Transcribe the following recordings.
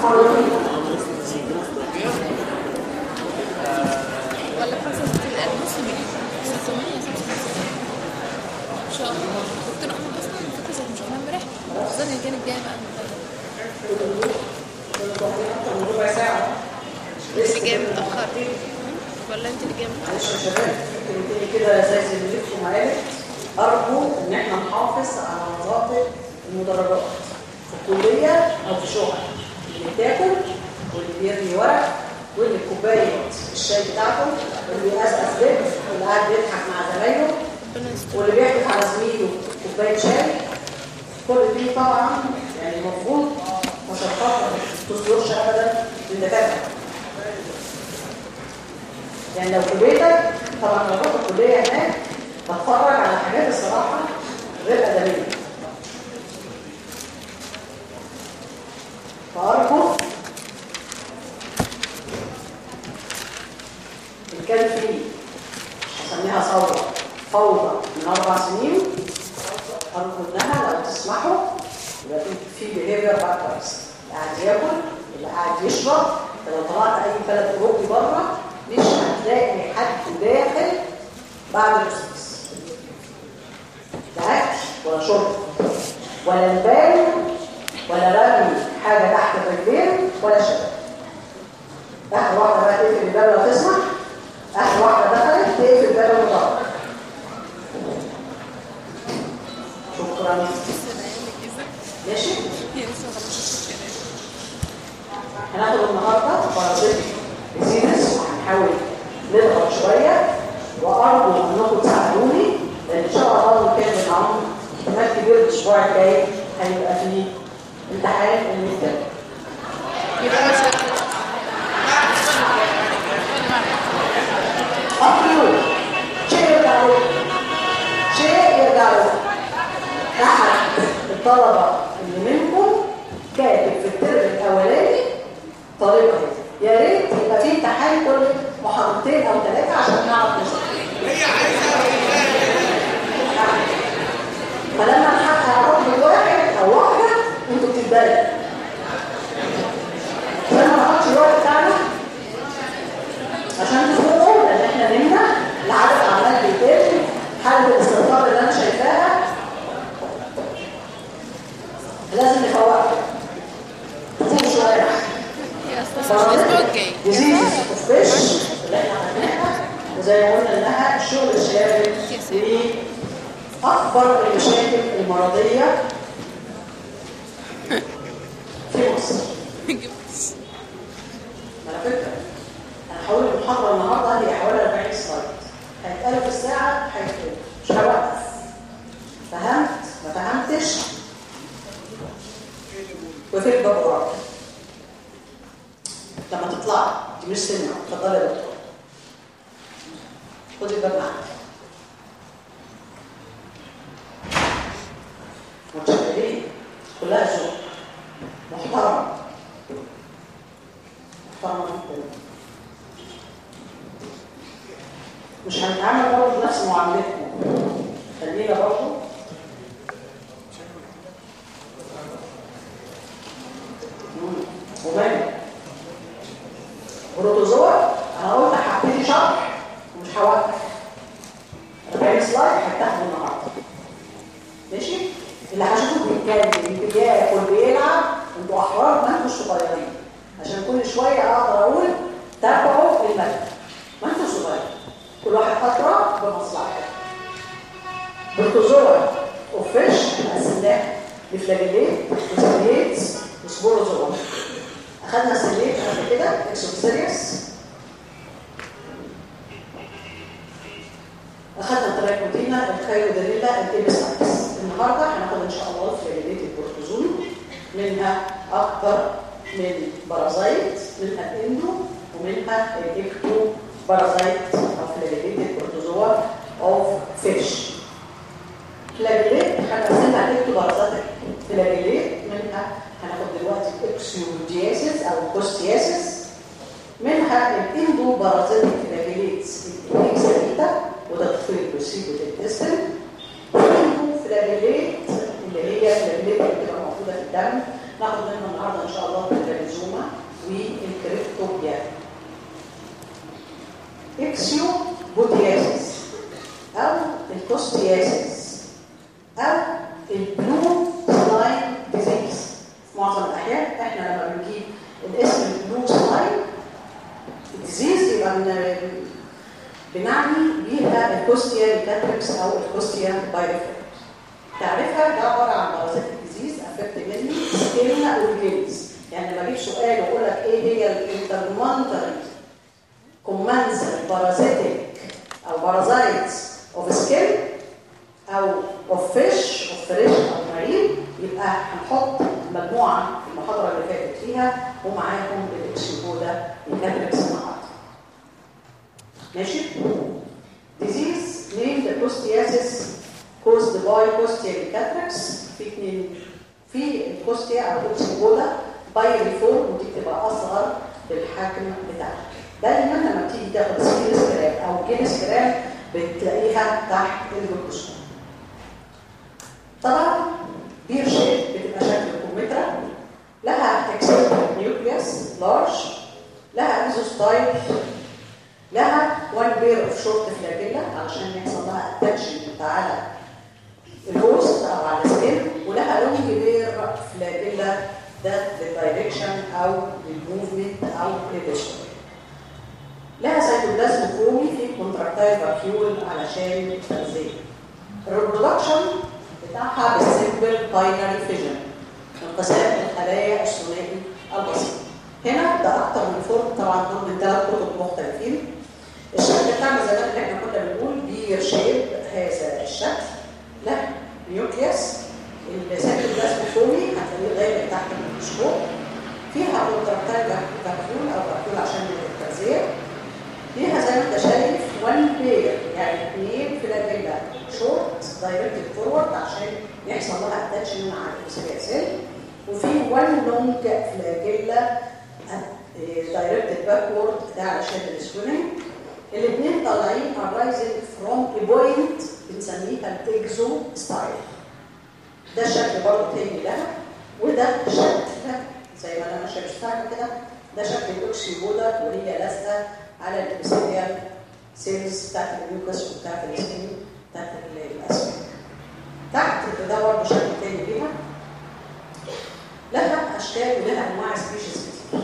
مرتين ولا 65 ألف مسلمين 600 ان شاء الله دكتور احمد اصلا فكره زي مش عمال امبارح اظن ان كانت جايه بقى من ربع ساعة انت اللي جايه متاخر ولا انت اللي جايه متاخر معلش يا شباب كلمتين كده زي زميلتكم ومعالك أرجو إن إحنا نحافظ على نظافة المدرجات في الكلية أو في شغل اللي بتاكل واللي بيرمي ورق واللي كوباية الشاي بتاعته واللي بيقزقز بيت واللي قاعد بيضحك مع زمايله ربنا يستر واللي بيحدف على زميله كوبايه شاي كل دي طبعا يعني المفروض مشقات ما تصدرش ابدا للدكاتره يعني لو في بيتك طبعا لو رحت الكليه هناك بتفرج على حاجات الصراحه غير ادميه فارجو ان كان في اسميها ثوره فوضى من اربع سنين ارجو انها لو تسمحوا يبقى في بيهيفير بقى كويس اللي قاعد ياكل اللي قاعد يشرب لو طلعت اي بلد اوروبي بره مش هتلاقي حد داخل بعد الاستاذ لا اكل ولا شرب ولا البال ولا رمي حاجه تحت الرجلين ولا شيء اخر واحده بقى تقفل الباب لو تسمح اخر واحده دخلت تقفل الباب المطار شكرا ماشي هي لسه ما خلصتش الكلام هناخد النهارده بارازيت ديزيز وهنحاول نضغط شويه وارجو انكم تساعدوني لان ان شاء الله كان معاهم احتمال كبير الاسبوع الجاي هيبقى فيه امتحان الميد يبقى مثلا أقول شيء يرجع له شيء يرجع له أحد الطلبة اللي منكم كاتب في الترم الأولاني طريقة دي. يا ريت يبقى في امتحان كل محاضرتين أو ثلاثة عشان نعرف نذاكر. فلما نحقق رقم واحد أو واحدة أنتوا بتتضايقوا. فلما ما نحطش الوقت بتاعنا عشان تفوقوا لان احنا نمنا العدد عمال بيتم حالة الاستغفار اللي انا شايفاها لازم نفوقها تفوق شوية هي اصلا مش الاسبوع الجاي ديزيز اوف فيش اللي احنا عملناها وزي ما قلنا انها الشغل الشاغل لأكبر المشاكل المرضية في مصر على فكرة أنا حاول المحاضرة النهاردة هي حوالي 40 سلايد هيتقالوا في الساعة هيتقالوا مش هوقف فهمت ما فهمتش وتبقى وراك لما تطلع دي مش سينما اتفضلي يا دكتور خدي الباب معاك متشكرين كلها ذوق محترم محترمة جدا مش هنتعامل برضه بنفس معاملتكم خلينا برضه مم. وماله بروتوزوا انا قلت هبتدي شرح ومش هوقف 40 سلايد هتاخدوا النهارده ماشي اللي هشوفه بيتكلم بياكل بيلعب انتوا احرار ما انتوا صغيرين عشان كل شويه اقدر اقول تابعوا المادة ما انتوا صغيرين كل واحد فتره بمصلحته بروتوزوا وفيش قسمناه لفلاجيليت وسيليت وسبوروزوا اخذنا سيليت قبل كده اكسوسيريس اخذنا ترايكوتينا الكايودريلا الكيبسايتس النهارده هناخد ان شاء الله فلاجيليت البروتوزون منها اكتر من بارازايت منها الاندو ومنها الاكتو بارازايت او فلاجيليت البروتوزوا اوف فيش فلاجيليت هنقسمها الاكتو بارازايت فلاجيليت منها هناخد دلوقتي اكسيودياسيس او كوستياسيس منها الاندو بارازيتيك فلاجيليتس الاكساليتا وده تطفيل البروسيد والانتستين والاندو فلاجيليت اللي هي فلاجيليت اللي بتبقى موجوده في الدم ناخد منها النهارده ان شاء الله الفلاجيزوما اكسيو بوتياسيس او الكوستياسيس او البلو سلايم ديزيز في معظم الاحيان احنا لما بنجيب الاسم البلو سلايم ديزيز يبقى بن- بنعني بيها الكوستيا ميكاتريكس او الكوستيا بايرفيرس تعرفها ده عباره عن بارازيتيك ديزيز افكت مني سكين اورجينز يعني لما اجيب سؤال واقول لك ايه هي الانترمونتري كومانسل بارازيتيك او بارازايتس اوف سكين او اوف فيش اوف فريش او مارين يبقى هنحط مجموعه في المحاضره اللي فاتت فيها ومعاهم الاكسيبودا ميكاتريكس النهارده ماشي disease named costiasis caused by costial cataracts في اتنين في الكوستيا او الاكسيبودا باي ريفورم ودي بتبقى اصغر بالحجم بتاعها دايما لما بتيجي تاخد سكين سكراب او جين سكراب بتلاقيها تحت الميكروسكوب طبعا بير شيب بتبقى شكل كمثرى لها اكسنتريك نيوكليوس لارج لها ايزوستايل لها وان بير اوف شورت فلاجيلا علشان يحصل لها اتاتشمنت على الهوست او على السكين ولها لونج بير فلاجيلا ده للدايركشن او للموفمنت او للديستوري لها سيتوبلازم كرومي فيه كونتراكتايل فاكيول علشان التغذيه الريبرودكشن بتاعها بالسيمبل باينري فيجن انقسام الخلايا الثنائي البسيط هنا ده اكتر من فورم طبعا دول من ثلاث كتب مختلفين الشكل بتاعنا زمان اللي احنا كنا بنقول بير شيب هذا الشكل له نيوكليوس السيتوبلازم كرومي هتلاقيه غايب تحت الميكروسكوب فيها كونتراكتايل فاكيول او فاكيول عشان التغذيه فيها زي ما انت شايف وان بير يعني اثنين فلاجيلا شورت دايركتد فورورد عشان يحصل لها اتاتشمنت على الاسرية سيل وفي وان لونج فلاجيلا دايركتد باكورد ده علشان السويمنج الاثنين طالعين arising from a point بنسميها الاكزو ستايل ده شكل برضه تاني لها وده شكل زي ما انا شايف كده ده شكل الاكسيبودا وهي لازقه على الابيثيليال سيلز بتاعت الميوكس وبتاعت السكين بتاعت الاسماك تحت ده برضه شكل تاني ليها لها اشكال ولها انواع سبيشيز كتير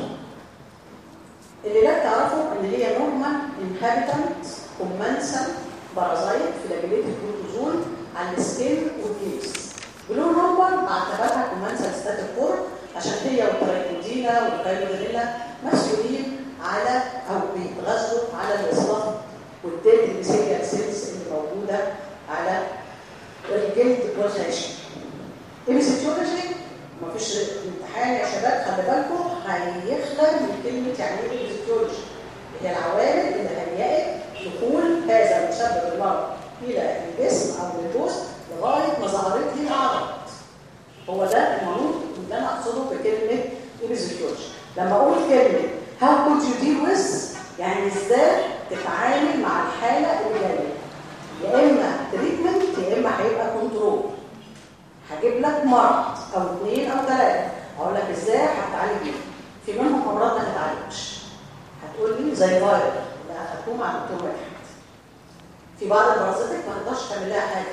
اللي لا تعرفوا ان هي نورمال انهابيتنت كومنسال بارازايت فلاجيليتد بروتوزول على السكين والجيلز بلو نورمال بعتبرها كومنسال ستاتيك فور عشان هي والترايكودينا والكايلوديلا مسؤولين على او بيتغذوا على الاصلاح والديت الميسيليال سيلز اللي موجوده على الجلد والخاشم الفيزيولوجي مفيش امتحان يا شباب خلي بالكم هيخلى من كلمه يعني ايه الفيزيولوجي هي العوامل اللي هيئت دخول هذا المسبب المرض الى الجسم او للجسم لغايه ما ظهرت لي الاعراض هو ده المنوط اللي انا اقصده بكلمه الفيزيولوجي لما اقول كلمه how could you deal with يعني ازاي تتعامل مع الحاله اللي جايه يا اما تريتمنت يا اما هيبقى كنترول هجيب لك مرض او اثنين او ثلاثه اقول لك ازاي هتعالج بيه في منهم امراض ما تتعالجش هتقول لي زي فايروس اللي اخدتوه مع الدكتور واحد في بعض البرازيتك ما تقدرش تعمل لها حاجه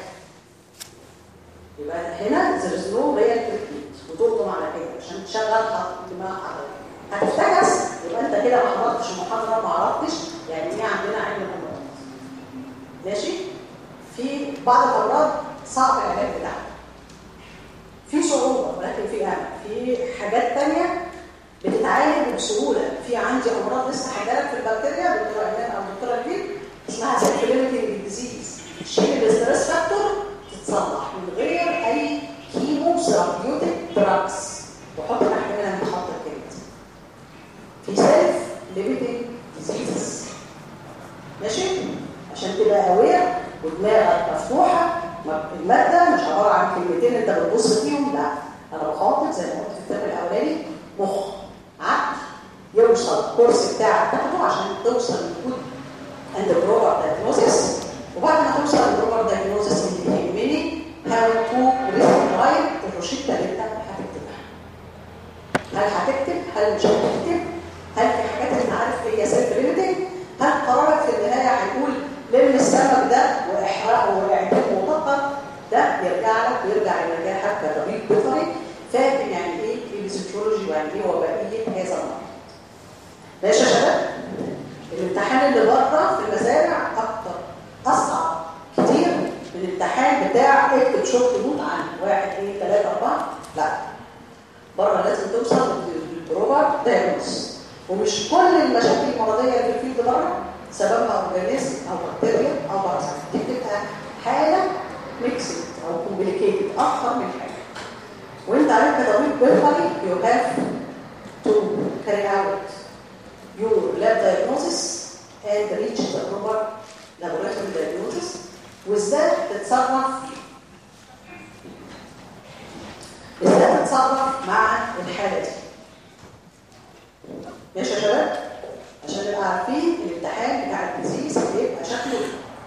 يبقى هنا there is no real treatment وتقطم على كده عشان تشغل دماغ حضرتك هتفتكس يبقى انت كده ما حضرتش المحاضره ما عرفتش يعني ايه عندنا علم الامراض ماشي في بعض الامراض صعب العلاج بتاعها في صعوبه ولكن في امل في حاجات تانية بتتعالج بسهوله في عندي امراض لسه هجالك في البكتيريا دكتوره ايمان او دكتوره كبير اسمها سيلف ليميتنج ديزيز شيل الاسترس فاكتور تتصلح من غير اي كيمو ثيرابيوتيك دراجز وحط تحت منها خط الكلمه في سيلف ليميتنج ديزيز ماشي عشان تبقى اوير ودماغك مفتوحه الماده مش عباره عن كلمتين انت بتبص فيهم لا انا بخاطب زي ما قلت في الكتاب الاولاني مخ عقل يوصل الكورس بتاعك تاخده عشان توصل للجود اند بروبر دايجنوزيس وبعد ما توصل للبروبر دايجنوزيس اللي بيهمني هاو تو ريسكرايب الروشته اللي انت هتكتبها هل هتكتب هل مش هتكتب هل في حاجات انت عارف هي سيلف ليميتنج هل قرارك في النهايه لان السبب ده واحراقه واعدامه وطاقه ده يرجع لك ويرجع لنجاحك كطبيب بيطري فاهم يعني ايه الفيزيولوجي ويعني ايه وبائيه هذا المرض ماشي يا شباب الامتحان اللي بره في المزارع اكتر اصعب كتير من الامتحان بتاع اكتب شورت نوت عن واحد اثنين ثلاثه اربعه لا بره لازم توصل للبروفر دايجنوز ومش كل المشاكل المرضيه اللي في الفيلد بره سببها اورجانيزم او بكتيريا او بارازيت دي بتبقى حاله ميكسد او كومبليكيتد اكتر من حاجه وانت عارف كطبيب بيطري يو هاف تو كاري اوت your lab diagnosis and reach the proper laboratory diagnosis وازاي تتصرف ازاي تتصرف مع الحالة دي ماشي يا شباب عشان نبقى عارفين الامتحان بتاع الديزيز هيبقى شكله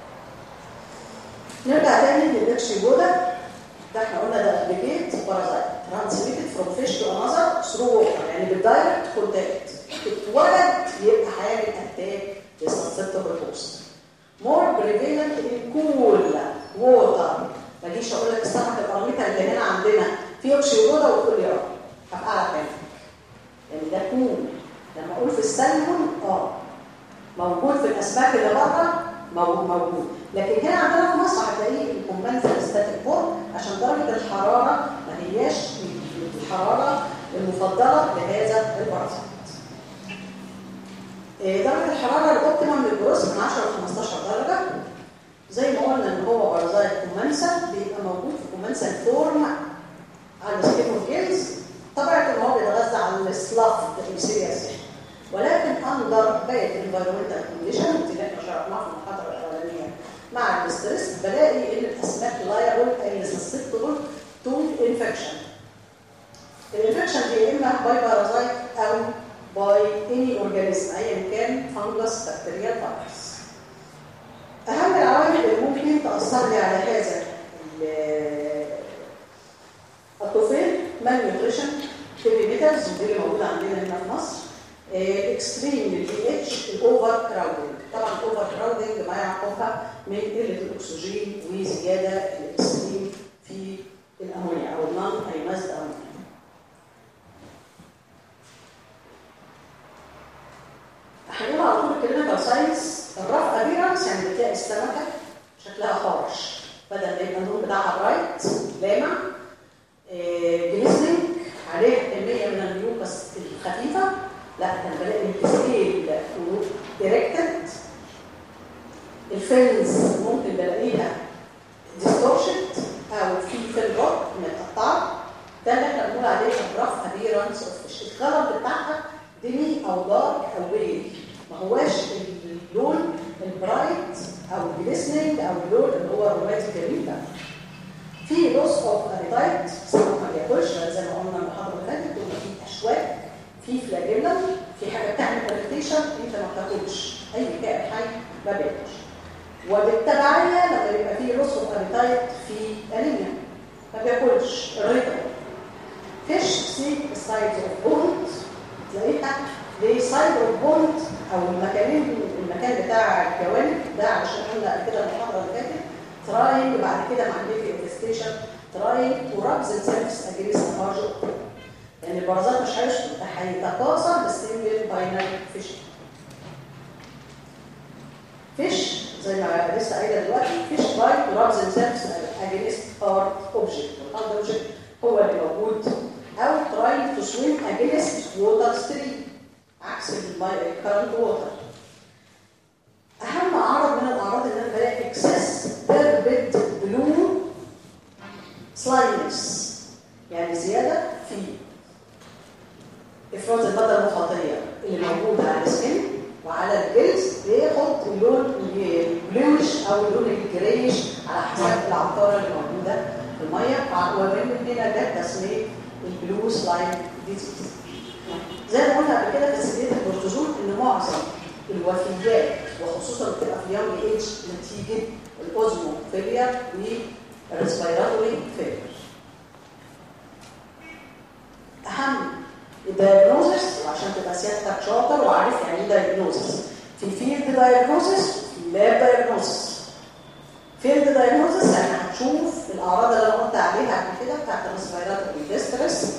نرجع تاني للإكشي جودا ده احنا قلنا ده ابليكيت بارازايت ترانسميتد فروم فيش تو انذر ثرو ووتر يعني بالدايركت كونتاكت اتولد يبقى حامل اتاك للسنسيتيف بوست مور بريفيلنت ان كول ووتر ما اجيش اقول لك السمك القراميطه اللي هنا عندنا فيه اوكسيودا وتقول لي اه هبقى اعرف منك يعني ده كول لما اقول في السلمون اه موجود في الاسماك اللي بره موجود لكن هنا عندنا في مصر هتلاقيه الكومبنسال ستاتيك بور عشان درجه الحراره ما هياش الحراره المفضله لهذا البارازيت درجة الحرارة الأوبتيمم للجروس من 10 ل 15 درجة زي ما قلنا إن هو بارازايت كومنسا بيبقى موجود في كومنسا فورم على السكين اوف جيلز طبيعته إن هو بيتغذى على السلاف السيريس ولكن أندر باقي الانفيرمنتال كونديشن اللي احنا شرحناها في المحاضرة الأولانية مع الاسترس بلاقي إن الأسماك لايبل أي سسبتبل تو انفكشن الانفكشن دي يا إما باي بارازايت أو by any organism ايا كان فانجس بكتيريا فيروس اهم العوامل اللي ممكن تاثر لي على هذا الطفيل مال نيوتريشن هيفي ميتالز دي اللي موجوده عندنا هنا في مصر اكستريم البي اتش الاوفر كراودنج طبعا الاوفر كراودنج ما يعقبها من قله الاكسجين وزياده الاكستريم في الامونيا او النون ايونايزد امونيا هنقول على طول الكلينيكال ساينس الرف ابيرنس يعني بتلاقي السمكه شكلها خارش بدل ما يبقى اللون بتاعها برايت لامع جليسنينج عليه كميه من الميوكس الخفيفه لا انا بلاقي السكيل دايركتد الفينز ممكن بلاقيها ديستورشت او في فين روك متقطعه ده اللي احنا بنقول عليه الرف ابيرنس اوف فيش الكلر بتاعها ديمي او دارك او بيج ما هواش اللون البرايت او الجليسنينج او اللون اللي هو الروماتي جميل ده في لوس اوف ابيتايت سواء ما بياكلش زي ما قلنا المحاضره اللي فاتت قلنا في اشواك في فلاجيلا في حاجه بتعمل كونكتيشن انت ما بتاكلش اي كائن حي ما بياكلش وبالتبعيه لما يبقى في لوس اوف ابيتايت في انيميا ما بياكلش الريتم فيش سي سايدز اوف بونت تلاقيها دي سايد اوف بونت او المكانين المكان بتاع الجوانب ده علشان قلنا قبل كده المحاضره اللي فاتت تراينج بعد كده مع الليفي انفستيشن تراينج تو رابز سيرفيس اجريس هارجو لان البرازات مش هيشطب ده هيتكاثر بالسنجل باينري فيش فيش زي ما لسه قايله دلوقتي فيش باي تو رابز سيرفيس اجريس هارد اوبجكت والهارد اوبجكت هو اللي موجود او trying to swim against water stream عكس الكرنت ووتر اهم عرض من الاعراض اللي انا بلاقي اكسس تربت بلو سلاينس يعني زياده في افراز الماده المخاطيه اللي موجوده على السكن وعلى الجلد بياخد اللون البلوش او اللون الجريش على حسب العطاره اللي موجوده في الميه ومن هنا ده تسميه البلو سلايم ديزيز زي ما قلنا قبل كده في سبيل الكورتيزون ان معظم الوفيات وخصوصا بتبقى في اليوم ايج نتيجه الاوزمو فيلير والريسبيراتوري فيلير اهم الدايجنوزس وعشان تبقى سيادتك شاطر وعارف يعني ايه دايجنوزس في فيلد دايجنوزس في لاب دايجنوستس فيلد دايجنوستس يعني هتشوف الاعراض اللي انا قلت عليها قبل كده بتاعت الريسبيراتوري ديستريس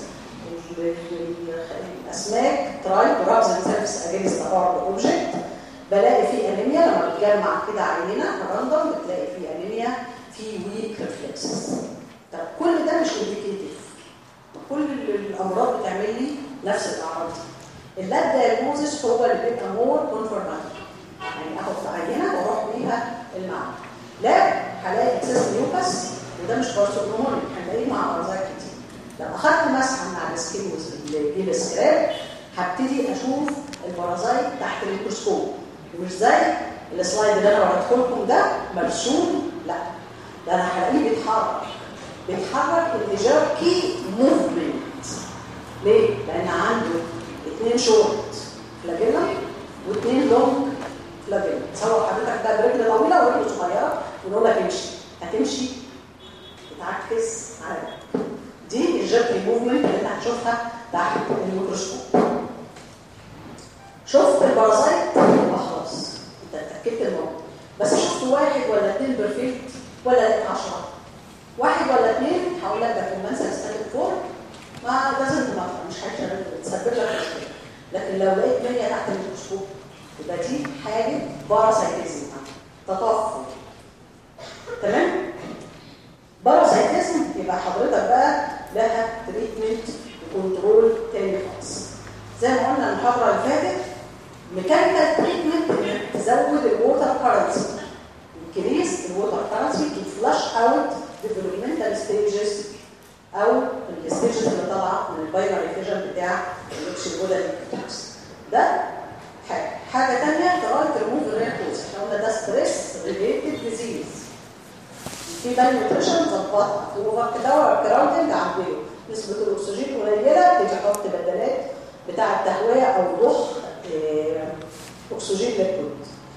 الاسماك تراي دراجز اند سيرفيس اجينست ارض اوبجكت بلاقي فيه انيميا لما بتجمع كده عينه راندوم بتلاقي فيه انيميا في ويك ريفلكسز طب كل ده مش انديكيتيف كل الامراض بتعمل لي نفس الاعراض دي اللاب دايجنوزس هو اللي بيبقى مور كونفورماتيف يعني اخد عينه واروح بيها المعمل لا هلاقي اكسس نيوكس وده مش بارسونومونيك هنلاقيه مع امراض كتير لو اخدت مسحه من على السكين والجيل السكراب هبتدي اشوف البرازيت تحت الميكروسكوب ومش زي السلايد اللي انا وريته لكم ده مرسوم لا ده انا هلاقيه بيتحرك بيتحرك الجيركي موفمنت ليه؟ لان عنده اثنين شورت فلاجيلا واثنين لونج فلاجيلا تصور حضرتك ده برجل طويله ورجل صغيره ونقول لك امشي هتمشي تتعكس على ده دي الجيركي موفمنت اللي انت هتشوفها تحت الميكروسكوب شفت البارازايت يبقى خلاص انت اتاكدت الموضوع بس شفت واحد ولا اثنين بيرفكت ولا لقيت 10 واحد ولا اثنين هقول لك ده في المنسى ستاتيك فور ما لازم تبقى مش هتسبب لك مشكله لكن لو لقيت 100 تحت الميكروسكوب يبقى دي حاجه باراسايتيزم تطفل تمام باراسايتيزم يبقى حضرتك بقى لها تريتمنت وكنترول تاني خالص زي ما قلنا المحاضره اللي فاتت ميكانيكال تريتمنت انك تزود الووتر كارنسي increase الووتر كارنسي to flush out developmental stages او الستيجز اللي طالعه من الباينري فيجن بتاع الاكسيبودا الكتاكس ده حاجه حاجه ثانيه تراي تريموف الريكوز احنا قلنا ده ستريس ريليتد ديزيز في بال نيوتريشن ظبطها في اوفر كراودنج عدله نسبه الاكسجين قليله تيجي احط بدلات بتاع التهويه او ضخ اكسجين للكود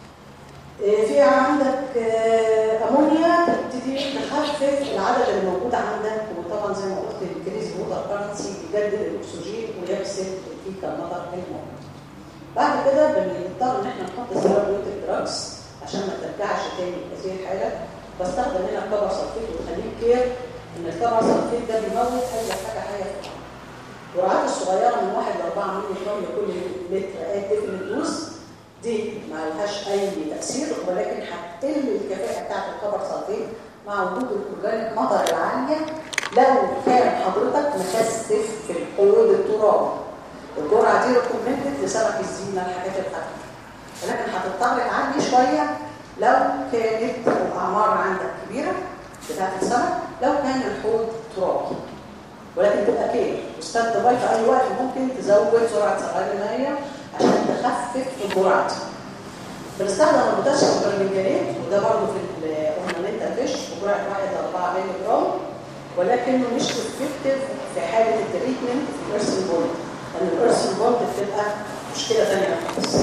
في عندك امونيا تبتدي تخفف العدد اللي موجود عندك وطبعا زي ما قلت الكريز ووتر كارنسي بيجدد الاكسجين ويغسل الكيكه النظر الموجود بعد كده بنضطر ان احنا نحط ثيرابيوتيك دراجز عشان ما ترجعش تاني هذه الحاله بستخدم هنا الكبر سلفيت وخليك كير ان الكبر سلفيت ده بيموت اي حاجه حيه في الحرب الجرعات الصغيره من 1 ل 4 مللي جرام لكل لتر ادي الدوز دي ما لهاش اي تاثير ولكن هتقل الكفاءه بتاعه الكبر سلفيت مع وجود الاورجانيك مطر العاليه لو كان حضرتك مكثف في الحوض الترابي الجرعه دي ريكومندد لسمك الزينه الحاجات الخفيفه ولكن هتضطر تعلي شويه لو كانت الاعمار عندك كبيره بتاعت السمك لو كان الحوض ترابي ولكن تبقى كير واستخدم باي في اي وقت ممكن تزود سرعه سرعه الميه عشان تخفف الجرعه دي بنستخدم البوتاسيوم برمنجانات وده برضه في الاورنامنتال فيش بجرعه 1 ل 4 مللي جرام ولكنه مش افكتيف في حاله التريتمنت في الارسن بولد لان الارسن بولد بتبقى مشكله ثانيه خالص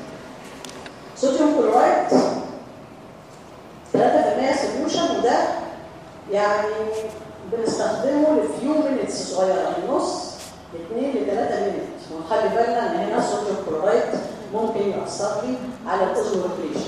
صوديوم كلورايد 3% سوليوشن وده يعني بنستخدمه لفيو مينتس صغيره من نص 2 ل 3 مينت ونخلي بالنا ان هنا الصوديوم كلورايد ممكن يأثر لي على الاوزموكليشن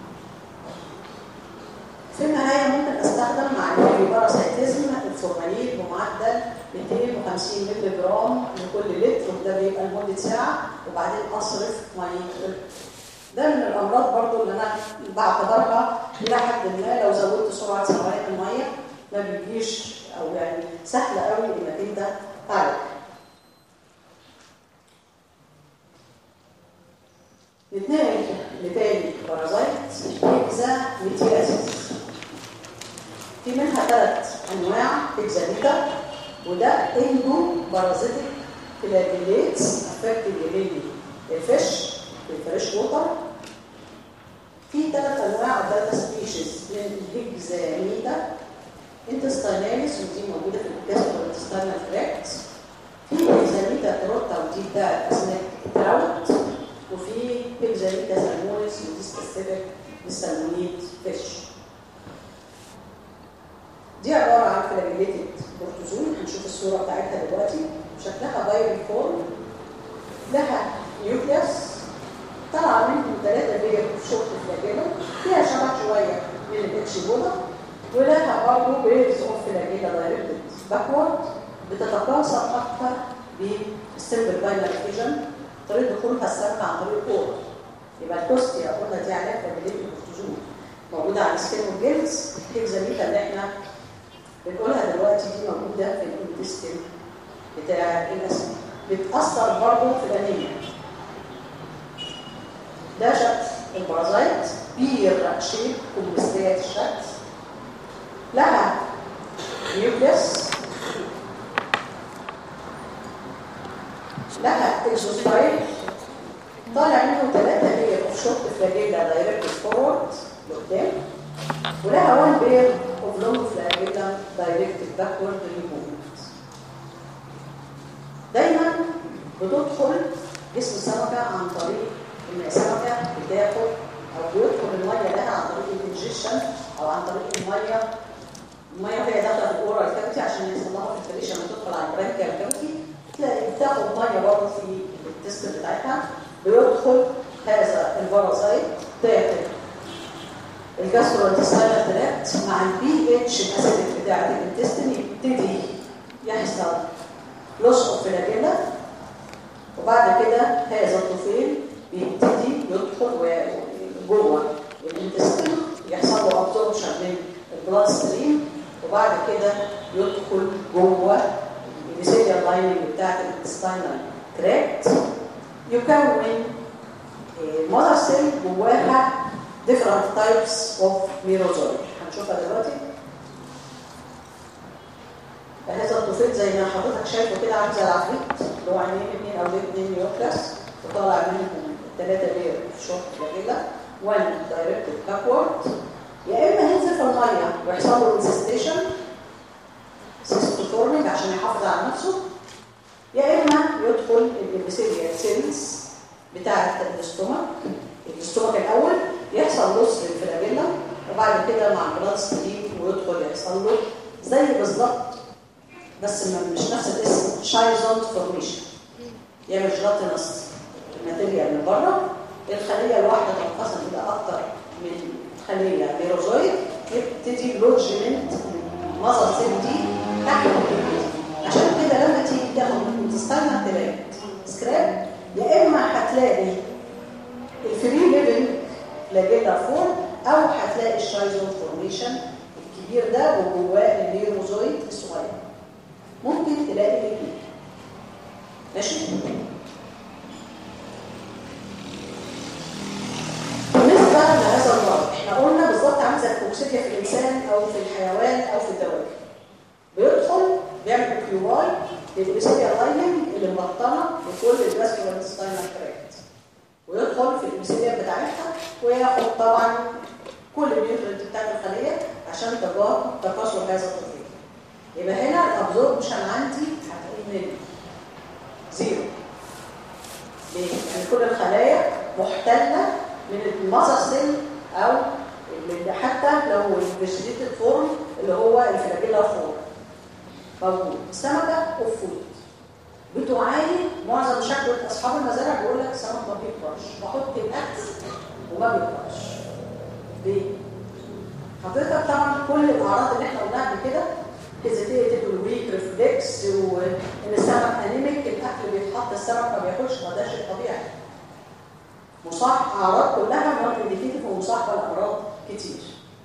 في النهايه ممكن استخدم مع الباراسايتيزم الفورمالين بمعدل 250 مللي جرام لكل لتر وده بيبقى لمده ساعه وبعدين اصرف ميه ده من الامراض برضو اللي انا بعتبرها الى حد ما لو زودت سرعه سرعه الميه ما بيجيش او يعني سهل قوي انك انت تعالج نتنقل لتاني بارازايت اكزا ميتياسيس في منها ثلاث انواع اكزاميتا وده اندو بارازيتك فلاجيليتس افكتد ليلي الفيش الفريش ووتر في ثلاث انواع او ثلاث سبيشيز من الاكزاميتا انتستيناليس ودي موجوده في الجاستروانتستينال تراكت في اكزاميتا تروتا ودي بتاع اسماك تراوت وفي اكزاميتا سالمونيس ودي سبيسيفيك للسالمونيت فيش دي عباره عن فلاجيليتد بورتوزون هنشوف الصوره بتاعتها دلوقتي شكلها بايري فورم لها نيوكليوس طلع منهم ثلاثه بير شورت فلاجيلا فيها الاتش بولا ولها برضه بيرز اوف فلاجيلا دايركتد باكورد بتتكاثر اكتر بالسيمبل باينر فيجن طريقه دخولها السمنه عن طريق الاورال يبقى الكوستيا قلنا دي علاقه بالليل والكورتيزون موجوده على السكين والجلز الهيكزاميتا اللي احنا بنقولها دلوقتي دي موجوده في الانتستين بتاع الاسم بتاثر برضه في الانيميا ده شكل البرازيت بير شيب كومبستيات الشكل لها نيوكليس لها اكزوسايد طالع منه ثلاثة بير اوف شورت فلاجيلا دايركت فورورد لقدام ولها وان بير اوف لونج فلاجيلا دايركت باكورد للموفمنت دايما بتدخل جسم السمكة عن طريق ان السمكة بتاخد او بيدخل المية لها عن طريق الانجيشن او عن طريق المية المية وهي داخلة في الاورال كافيتي عشان يحصل لها فلتريشن وتدخل على البرانكيال كافيتي تلاقي بتاخد مية برضه في التست بتاعتها بيدخل هذا البارازايت داخل الجاستروانتستاينال تراكت مع البي اتش الاسيدك بتاعت الانتستين يبتدي يحصل لوس اوف فلاجيلا وبعد كده هذا الطفيل بيبتدي يدخل جوه الانتستين يحصل له ابزوربشن من البلاد ستريم وبعد كده يدخل جوه البيسيليا لايننج بتاعت الانتستينال تراكت يكون ماذر سيل جواها different types of ميروزويد هنشوفها دلوقتي هذا الطفيل زي ما حضرتك شايفه كده عامل زي العفريت اللي هو عينين اثنين او اثنين نيوكلاس وطالع منهم الثلاثه بير شورت فلاجيلا وان دايركتد باكورد يا اما ينزل في الميه ويحصل له انسستيشن سيستوفورمينج عشان يحافظ على نفسه يا اما يدخل الابيثيليال سيلز بتاعه الاستومك الاستومك الاول يحصل لص للفلاجيلا وبعد كده مع البلاد ستريم ويدخل يحصل له زي بالظبط بس مش نفس الاسم شايزونت فورميشن يعمل جلاتينس الماتيريال من بره الخليه الواحده تنقسم الى اكتر من خليه ميروزويد يبتدي لوجمنت المظل سيل دي تحت الكبد عشان كده لما تيجي تاخد من الانتستاينال تراكت سكراب يا اما هتلاقي الفري ليفنج فلاجيلا فورم او هتلاقي الشايزون فورميشن الكبير ده وجواه الميروزويد الصغير ممكن تلاقي الاثنين ماشي بالنسبه لهذا المرض احنا قلنا بالظبط عامل زي التوكسيكيا في الانسان او في الحيوان او في الدواجن بيدخل بيعمل كيواي للبيسيليا لايننج اللي مبطنه بكل الجاستروانتستاينال تراكت ويدخل في البيسيليا بتاعتها وياخد طبعا كل النيوترينت بتاعت الخليه عشان تكاثر هذا الطفيل يبقى هنا الابزوربشن عندي هتقول من زيرو ليه؟ يعني كل الخلايا محتله من المذر سيل او من حتى لو الفيجيتيف فورم اللي هو الفلاجيلا فورم موجود السمكه اوف فود بتعاني معظم شكوى اصحاب المزارع بيقول لك السمك ما بيكبرش بحط الاكل وما بيكبرش ليه؟ حضرتك طبعا كل الاعراض اللي احنا قلناها قبل كده هيزيتيتد والويك ريفلكس وان السمك انيميك الاكل بيتحط السمك ما بياكلش ما ده شيء طبيعي مصاحب اعراض كلها نون انديكيتيف ومصاحبه لامراض كتير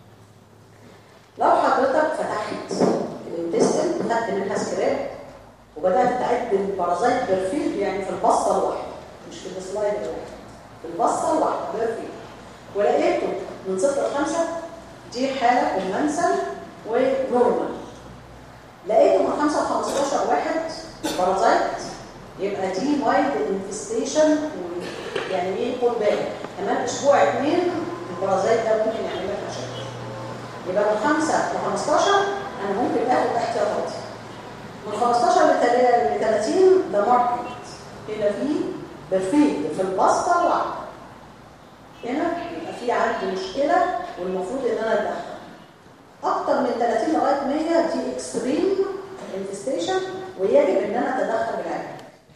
لو حضرتك فتحت الانتستين خدت منها سكراب وبدات تعد البارازايت بيرفيل يعني في البصه الواحده مش في السلايد الواحد في البصه الواحده بيرفيل ولقيته من 6 ل 5 دي حاله بالمنسل ونورمال لقيته من 5 ل 15 واحد بارازايت يبقى دي مايلد انفستيشن يعني ايه خد بالك كمان اسبوع اثنين البارازايت ده ممكن يعمل لك مشاكل يبقى من 5 ل 15 انا ممكن اخد احتياطاتي من 15 ل 30 ده ماركت هنا في برفيد في البسطه الواحده هنا يبقى في عندي مشكله والمفروض ان انا اتدخل اكتر من 30 لغايه 100 دي اكستريم انفستيشن ويجب ان انا اتدخل بالعلاج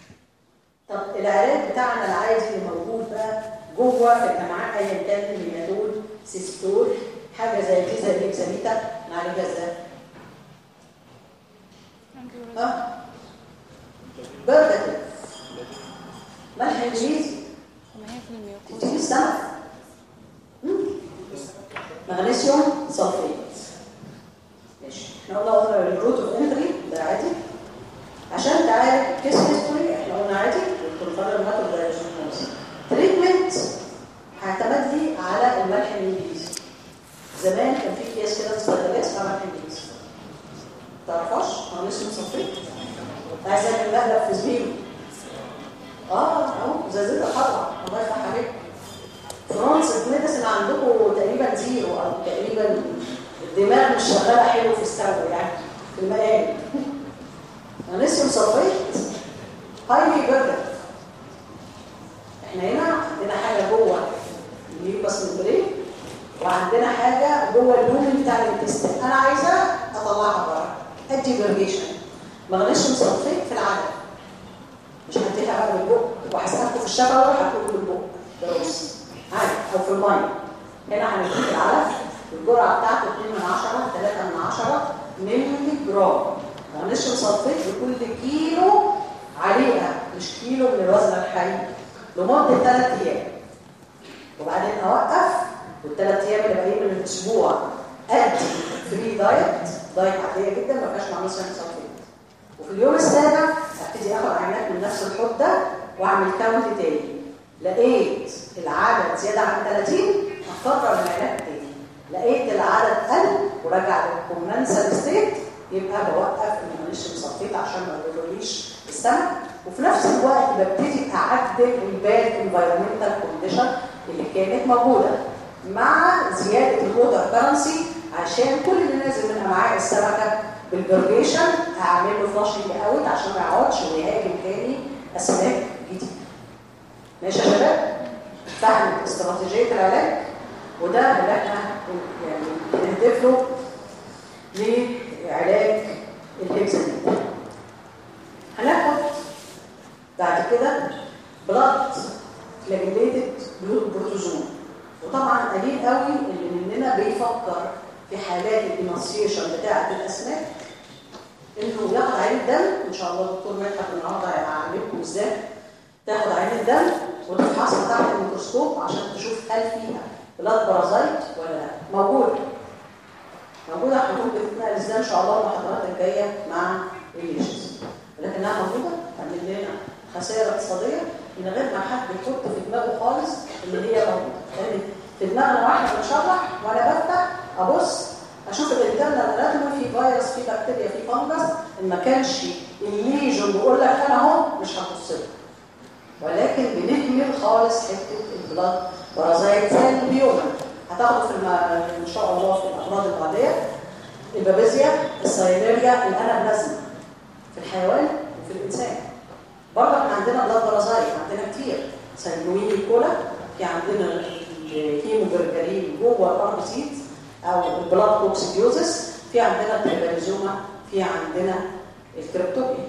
طب العلاج بتاعنا العادي اللي موجود بقى جوه في الجماعات ايا كان الهيماتول سيستول حاجه زي دي زي الاكساميتا نعالجها ازاي؟ ها؟ بردة ملح انجليزي تديني السمك مم. مغنيسيوم صلفيت ماشي احنا قلنا قلنا الروت اوف انتري ده عادي عشان تعالج كيس هيستوري احنا قلنا عادي والكونفرر ماتو دايجنوز تريتمنت هعتمد لي على الملح الانجليزي زمان كان في اكياس كده في الصيدليه اسمها ملح انجليزي تعرفهاش مغنيسيوم صلفيت عايز اعمل مقلب في زميله اه اهو زازيت الحرة الله يفتح عليك فرانس الميديسن عندكم تقريبا زيرو او تقريبا الدماغ مش شغاله حلو في السو يعني في المقالب مغنيسيوم صلفيت هايلي بيردن احنا هنا عندنا حاجه جوه اليوبس ممبرين وعندنا حاجه جوه اللومن بتاع الانتستين انا عايزه اطلعها بره ادي فيرجيشن مغنيسيوم صلفيت في العدد مش هديها بقى بالبق وهسألكم في الشفا ولا هتقولوا بالبق دروس عادي او في الميه هنا هنديك العلف الجرعه بتاعته 2 من 10 3 من 10 مللي جرام مغنيسيوم صلفيت لكل كيلو عليها مش كيلو من الوزن الحقيقي لمده 3 ايام وبعدين اوقف والثلاث ايام اللي باقيين من الاسبوع ادي فري دايت دايت عاديه جدا ما فيهاش مغنيسيوم صلفيت وفي اليوم السابع ابتدي اخد عينات من نفس الحوض ده واعمل كاونت تاني لقيت العدد زياده عن 30 هفكر العينات تاني لقيت العدد قل ورجع للكومنسال ستيت يبقى بوقف المغنيسيوم صفيت عشان ما يضرليش السمك وفي نفس الوقت ببتدي اعدل الباد انفايرمنتال كونديشن اللي كانت موجوده مع زياده الووتر كرنسي عشان كل اللي نازل من امعاء السمكه بالبرجيشن اعمل له فلاشنج اوت عشان ما يقعدش ويهاجم تاني اسماك جديده ماشي يا شباب فهمت استراتيجيه العلاج وده اللي احنا يعني بنهدف له لعلاج الهكسامين هناخد بعد كده بلاد فلاجيليتد بروتوزوم وطبعا قليل قوي اللي مننا بيفكر في حالات الانسيشن بتاعه الاسماك انه ياخد عين دم ان شاء الله الدكتور مدحت النهارده هيعلمكم ازاي تاخد عين الدم وتفحصها تحت الميكروسكوب عشان تشوف هل فيها بلاد بارازايت ولا لا موجوده موجوده هنقول بتتنقل ازاي ان شاء الله المحاضرات الجايه مع ريليشنز ولكنها موجوده تعمل لنا خسائر اقتصاديه من غير ما حد يحط في دماغه خالص ان هي موجوده لان في دماغنا واحنا بنشرح وانا بفتح ابص اشوف الانترنال اناتومي في فيروس في بكتيريا في فنجس ان ما كانش الليجن بيقول لك انا اهو مش هبص له ولكن بنهمل خالص حته البلاد بارازايت زي البيومن هتاخده في الم... ان شاء الله في الامراض القاديه البابيزيا السيليريا الانابلازما في الحيوان وفي الانسان برضه احنا عندنا بلاد بارازايت عندنا كتير سيلوين كولا في عندنا الهيموجلوبين جوه الاربسيت او البلاد كوكسيديوزس في عندنا التريبانيزوما في عندنا الكريبتوبيا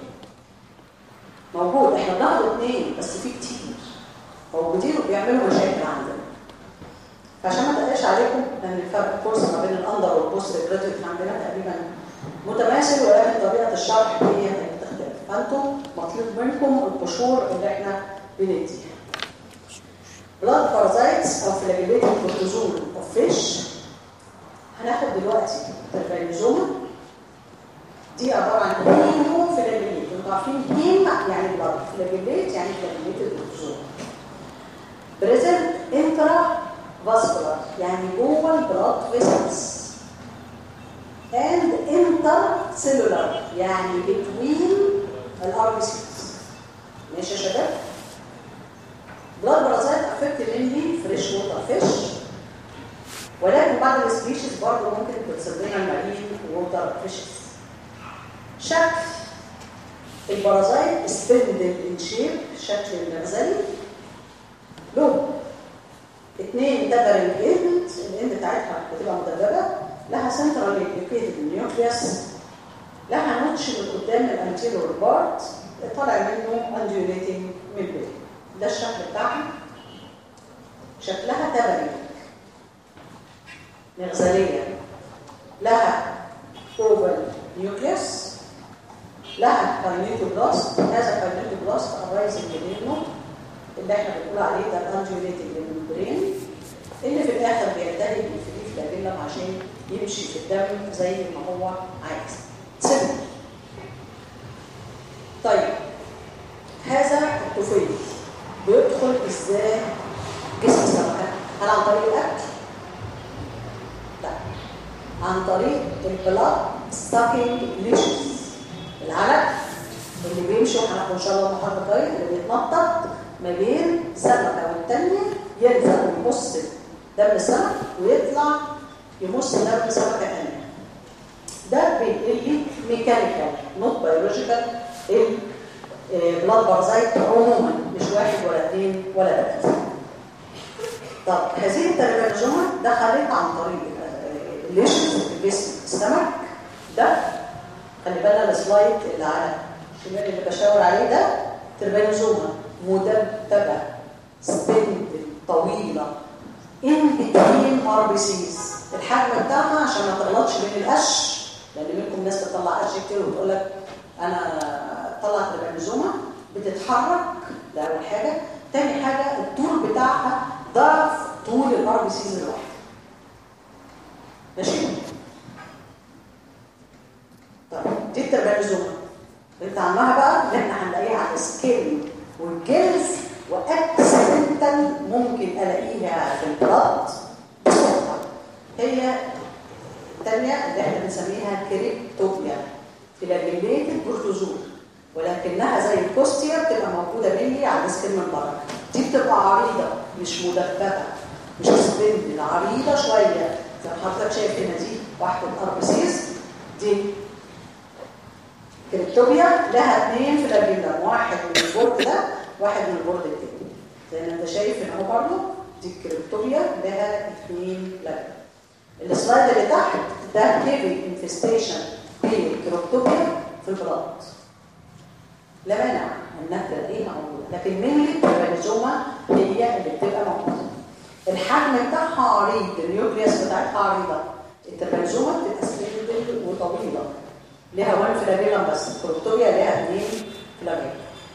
موجود احنا بناخد اثنين بس في كتير موجودين وبيعملوا مشاكل عندنا فعشان ما تقلقش عليكم ان الفرق الكورس ما بين الاندر والبوست ريجريتيف عندنا تقريبا متماثل ولكن طبيعه الشرح هي اللي بتختلف فانتم مطلوب منكم القشور اللي احنا بنديها blood parasites او flagellated protozoon of fish هناخد دلوقتي التربانيزوما دي عباره عن هيمو فلاجيليت انتوا عارفين هيم يعني بلاد فلاجيليت يعني فلاجيليتد بروتوزوم بريزنت انترا فاسكولار يعني جوه البلاد فيسلز and intercellular يعني between الار بي سيز ماشي يا شباب بلاد بارازايت افكت mainly فريش ووتر فيش ولكن بعض السبيشيز برضه ممكن تصيب لنا المارين ووتر فيشز شكل البارازايت سبندل ان شيب شكل المغزلي له اثنين تبرنج اند الاند بتاعتها بتبقى مدببه لها سنترال لوكيتد نيوكليوس لها نوتش من قدام الانتيريور بارت طالع منه انديوليتنج ميمبرين ده الشكل بتاعها شكلها تبرنج مغزليه لها اوفال نيوكليوس لها كاينيتوبلاست هذا الكاينيتوبلاست الرايزنج منه اللي احنا بنقول عليه ده الانجيوليتنج ممبرين اللي في الاخر بينتهي بالفري فلاجيلم عشان يمشي في الدم زي ما هو عايز سيبه طيب هذا الطفيل بيدخل ازاي جسم السمكه هل عن طريق الاكل لا عن طريق البلاد ستاكينج ليشز العلق اللي بيمشي وهناخده ان شاء الله المحاضره الجايه اللي بيتنطط ما بين سمكه والتانيه ينزل ويمص دم السمك ويطلع يمص دم سمكه ثانيه ده بينقل لي ميكانيكال نوت بيولوجيكال البلاد بارازايت عموما مش واحد ولا اثنين ولا ثلاثه طب هذه التربيزوما دخلت عن طريق الليشز في جسم السمك ده خلي بالنا السلايد اللي على الشمال اللي بشاور عليه ده تربيزوما مدببه سبند طويله ان بتوين ار بي سيز الحجم بتاعها عشان ما تغلطش بين القش لان منكم ناس بتطلع قش كتير وتقول لك انا طلعت تربيزوما بتتحرك ده اول حاجه تاني حاجه الطول بتاعها ضعف طول الار بي سيز الواحده ماشي طيب دي التربيزوما بنت عمها بقى اللي احنا هنلاقيها على السكين والجلد واكسيدنتال ممكن الاقيها في البلاد هي الثانيه اللي احنا بنسميها كريبتوبيا فلاجيليتد بروتوزور ولكنها زي الكوستيا بتبقى موجوده مني على السكين من بره دي بتبقى عريضه مش مدببه مش سبند عريضه شويه زي ما حضرتك شايف هنا دي واحده الاربسيس دي كريبتوبيا لها اثنين فلاجيلا واحد من البورد ده واحد من البورد التاني زي ما انت شايف هنا اهو برضه دي الكريبتوبيا لها اثنين فلاجيلا السلايد اللي تحت ده هيفي انفستيشن بالكريبتوبيا في البلاد لا مانع انك تلاقيها موجوده لكن مين التربيزوما هي اللي بتبقى موجوده الحجم بتاعها عريض النيوكليوس بتاعتها عريضه التربيزوما بتبقى سلندل وطويله ليها وان فلاجيلا بس الكريبتوبيا ليها اثنين فلاجيلا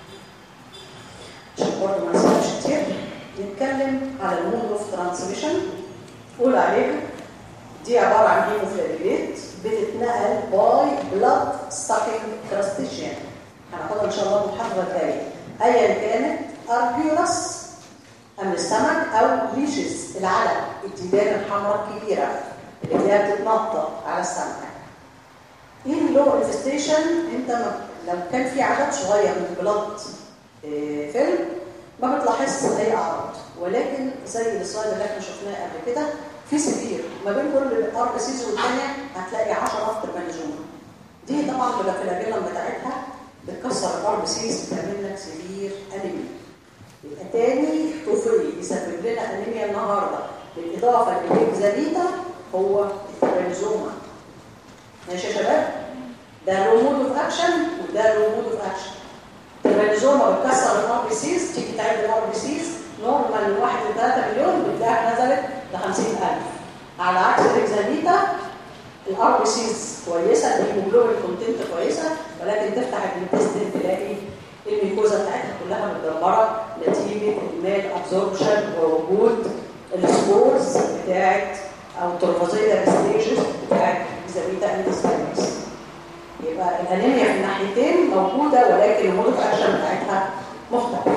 عشان برضه ما نسيبش كتير نتكلم على المود اوف ترانسميشن قول عليها دي عباره عن هيموفلاجيليت بتتنقل باي بلاد ستاكينج كراستيشيان هناخدها ان شاء الله المحاضره الجايه ايا كانت اربيولس ام السمك او ليشز العلق الديدان الحمراء الكبيره اللي هي بتتنطط على السمك ايه اللو انفستيشن انت ما لو كان في عدد صغير من البلاد إيه فيلم ما بتلاحظش اي اعراض ولكن زي السلايد اللي احنا شفناه قبل كده في سفير ما بين كل ار سيز والثانيه هتلاقي 10 افتر مانجوما دي طبعا بالافلاجيلم بتاعتها بتكسر الار سيز بتعمل لك سفير انيميا يبقى تاني طفل يسبب لنا انيميا النهارده بالاضافه للاكزاليتا هو الترانزوما ماشي يا شباب ده له مود اوف اكشن وده له مود اوف اكشن الترانزوما بتكسر الار بي سيز تيجي تعد الار بي سيز نورمال من 1 ل 3 مليون بتلاقيها نزلت ل 50000 على عكس الاكزاليتا الار بي سيز كويسه الهيموجلوبين كونتنت كويسه ولكن تفتح الانتستين تلاقي الميكوزا بتاعتها كلها متدمره نتيجه المال ابزوربشن ووجود السبورز بتاعت او التروفوزيا ستيجز بتاعت اكزاليتا انتستينس يبقى الانيميا في الناحيتين موجوده ولكن المود اوف اكشن بتاعتها مختلف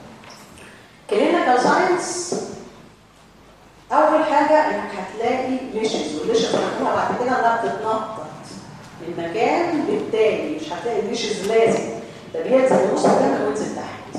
كلينيكال ساينس اول حاجه انك هتلاقي ليشز والليشز هنقولها بعد كده انها بتتنطط من مكان للتاني مش هتلاقي الليشز لازم ده بينزل نص الدم وينزل تحت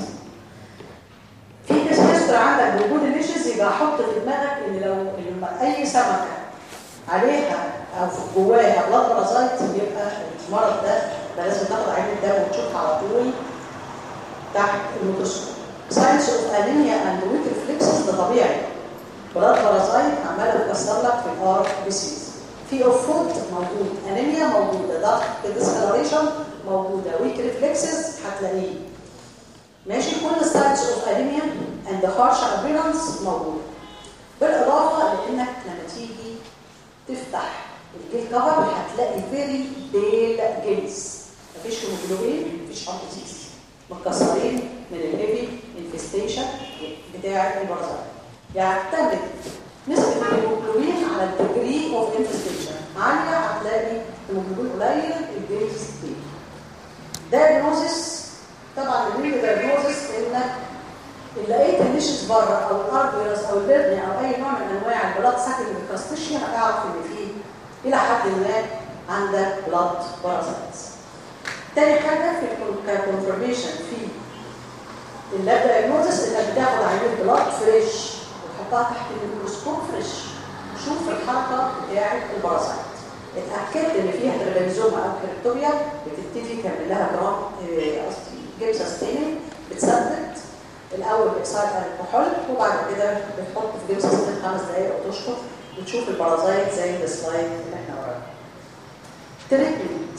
في تستر عندك بوجود الليشز يبقى حط في دماغك ان لو لما اي سمكه عليها او جواها بلاد بارازايت يبقى المرض ده ده لازم تاخد عين الدم وتشوفها على طول تحت الميكروسكوب ساينس اوف انيميا اند ويك ريفلكسز ده طبيعي بلاد بارازايت عماله تكسر لك في الار بي سيز في اوف فود موجود انيميا موجوده ضغط ديسكلريشن موجوده ويك ريفلكسز هتلاقيه ماشي كل ساينس اوف انيميا اند هارش ابيرنس موجوده بالاضافه لانك لما تيجي تفتح الجيل كفر هتلاقي فيري بيل جيلز مفيش هيموجلوبين مفيش ارتيز متكسرين من الهيفي انفستيشن بتاع البرازيل يعتمد نسبة الهيموجلوبين على الديجري اوف انفستيشن عالية هتلاقي الهيموجلوبين قليل الجيلز كتير دايجنوزس طبعا المين دايجنوزس انك ان لقيت الليشز بره او الاربيوس او البرني او اي نوع من انواع البلاد ساكن بالكاستيشيا هتعرف ان فيه الى حد ما عندك بلاد بارازايتس تاني حاجه في الكونفرميشن في اللاب دايجنوزس انك بتاخد عينه بلاد فريش وتحطها تحت الميكروسكوب فريش شوف الحركه بتاعه البارازايت اتاكدت ان فيها تربانيزوما او كريبتوبيا بتبتدي تعمل لها جرام قصدي جبسه ستيننج بتثبت الاول باكسايد الكحول وبعد كده بتحط في جبسه ستين خمس دقائق او تشطف وتشوف البارازايت زي السلايد اللي احنا وراها تريتمنت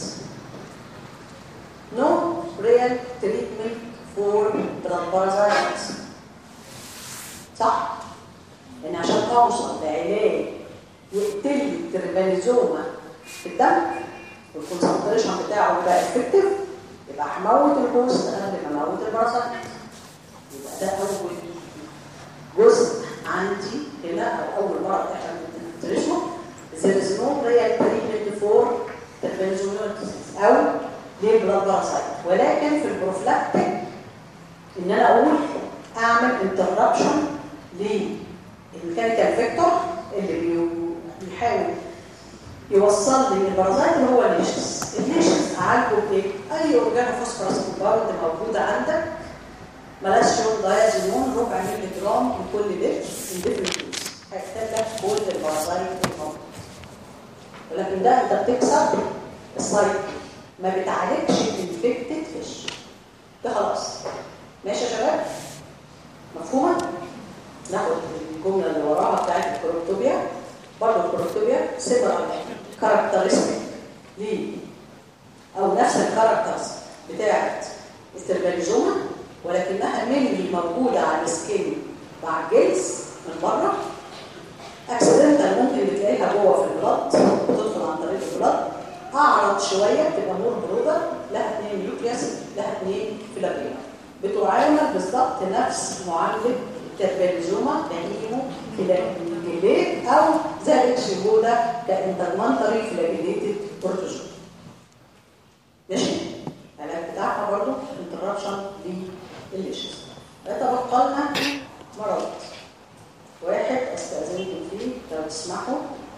نو ريال تريتمنت فور blood parasites صح؟ ان عشان اوصل لعلاج يقتل لي التربانيزوما في الدم والكونسنتريشن بتاعه يبقى افكتيف يبقى هموت الهوست قبل ما اموت الباراسايت يبقى ده اول جزء عندي هنا او اول مره احنا بندرسه there is no real treatment for trypanosomiasis او للبلاد باراسايت ولكن في البروفلاكتيك ان انا اقول اعمل انتربشن للميكانيكال فيكتور اللي بيحاول يوصل لي البارازايت اللي هو الليشنز الليشنز اعالجه بايه؟ اي اورجانو فوسفورس كومباوند موجوده عندك ملاشيوم دايازينون ربع مللي جرام من كل لتر انديفرنت هيحتاج لك كل البارازايت الموجود ولكن ده انت بتكسر السايكل ما بتعالجش الانفكتد فيش ده خلاص ماشي يا شباب مفهومه ناخد الجمله اللي وراها بتاعت الكروتوبيا برضه الكروتوبيا سيبرال كاركترستيك ليه او نفس الكاركترز بتاعت التربانيزوما ولكنها مينلي موجوده على السكين مع الجلز من بره اكسيدنتال ممكن بتلاقيها جوه في البلد بتدخل عن طريق البلد اعرض شويه بتبقى مور برودر لها اثنين نيوكليس لها اثنين فيلابيلا بتعامل بالظبط نفس معامله التربانيزوما كهيمو فيلاجيليت او زي الاتشيجودا كانترمانتري فيلاجيليتد بروتوزوم ماشي العلاج بتاعها برضه انتربشن للليشنز يتبقى لنا مرض واحد استاذنكم فيه لو تسمحوا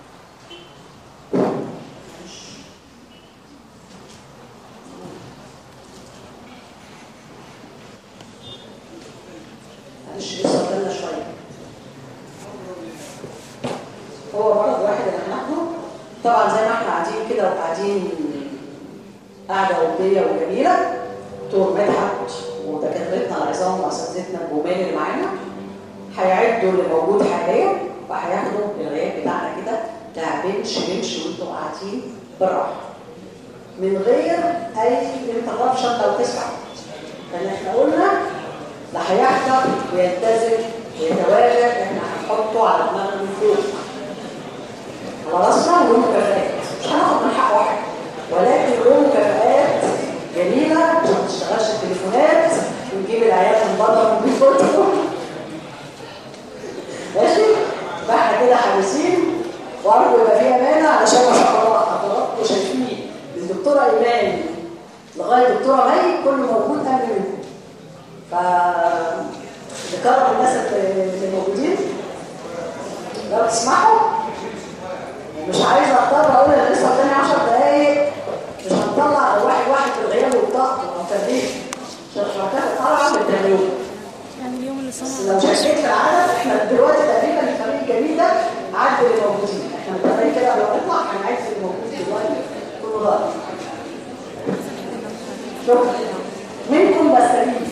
معلش لسه قدامنا شويه هو مرض واحد اللي هناخده طبعا زي ما احنا قاعدين كده وقاعدين قاعده وديه وجميله دكتور مدحت ودكاترتنا العظام واساتذتنا الجمال اللي معانا هيعدوا اللي موجود حاليا وهياخدوا الغياب بتاعنا كده بتاع بنش بنش وانتوا قاعدين بالراحه من غير اي انتربشن لو تسمع لان احنا قلنا لا هيحضر ويلتزم ويتواجد احنا هنحطه على دماغنا من فوق على راسنا له مكافآت مش هناخد من حق واحد ولكن له مكافآت جميله عشان ما تشتغلش التليفونات ونجيب العيال من بره من بيوتهم ماشي فاحنا كده حريصين وارجو يبقى في امانه علشان ما شاء الله حضراتكم شايفين الدكتوره ايمان لغايه الدكتوره مي كله موجود قبل منكم ف نكرم الناس اللي موجودين لو تسمحوا مش عايزه اضطر اقول انا لسه قدامي 10 دقايق مش هنطلع واحد واحد في الغياب والضغط والتدريب عشان مش هتاخد طلعه من التدريب يعني اليوم اللي بس صنع لو شكيت في العدد احنا دلوقتي تقريبا الفريق الجميل ده عد اللي موجودين احنا متفقين كده لو نطلع هنعد اللي موجود دلوقتي كله ضغط شكرا منكم بستفيد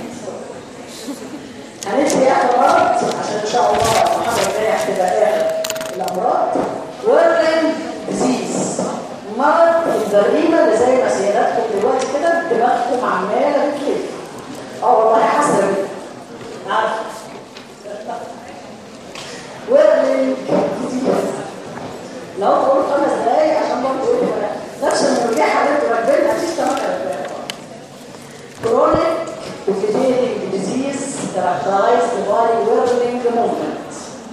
هنبتدي اخر مرض عشان ان شاء الله المحاضره الجايه هتبقى اخر الامراض ويرلين ديزيز مرض الزريمه اللي زي ما سياداتكم دلوقتي كده دماغكم عماله بتلف اه والله حاسه بيه عارفه ويرلين ديزيز لو تقول خمس دقايق عشان برضه يقول لي نفس المرجحه اللي انتوا راكبينها دي استمرت chronic debilitating disease characterized by whirling movement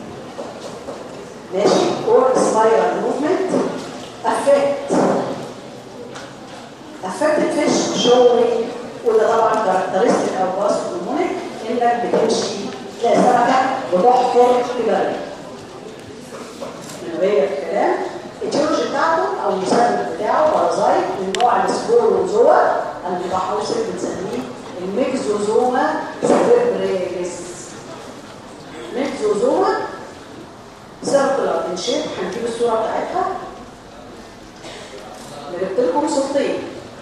ماشي or spiral movement affect affected fish showing وده طبعا كاركترستيك او باس هرمونيك انك بتمشي تلاقي سمكه بتحفر في بريء من غير كلام التيولوجي بتاعته او المسبب بتاعه بارازايت من نوع السبوروزوا المتحوصل بنسميه الميكزوزوما سيربريليس ميكزوزوما سيركلر ان شيب هنجيب الصوره بتاعتها جبت لكم صورتين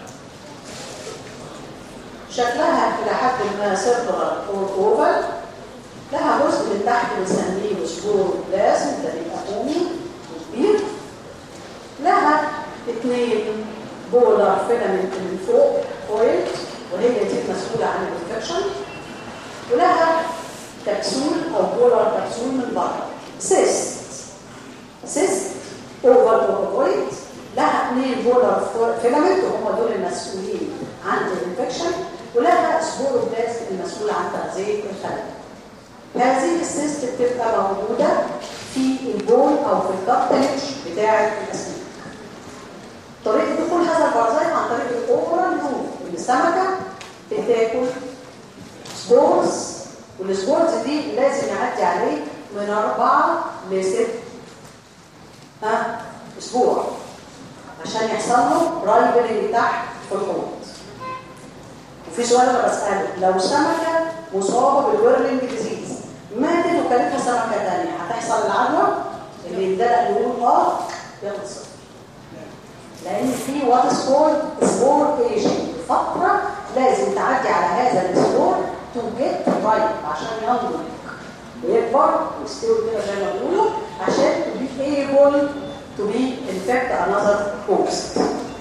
شكلها الى حد ما سيركلر اور اوفل لها جزء من تحت بنسميه سبور بلازم ده بيبقى قومي وكبير لها اثنين بولار فيلامنت من فوق اويل وهي دي المسؤوله عن الانفكشن ولها كبسول او بولار كبسول من بره سيست سيست اوفر اويل لها اثنين بولار فيلامنت وهم دول المسؤولين عن الانفكشن ولها سبوروبلاست المسؤول عن تغذيه الخلايا هذه السيست بتبقى موجوده في البون او في الكارتلج بتاع الاسنان طريقه دخول هذا البرازيت عن طريق الاوبرال نوم السمكه بتاكل سبورز والسبورز دي لازم يعدي عليه من أربعة لست ها اسبوع عشان يحصل له رايبرنج تحت في الحوض وفي سؤال انا بساله لو سمكه مصابه بالويرلينج ديزيز ماتت وكلتها سمكه ثانيه هتحصل العدوى اللي يندلق يقول اه ياخد صفر لان في وات سكول سبور ايجنج فتره لازم تعدي على هذا السبور تو جيت رايت عشان ينضج ويكبر ويستوي كده زي ما بيقولوا عشان to be able to be infect another host.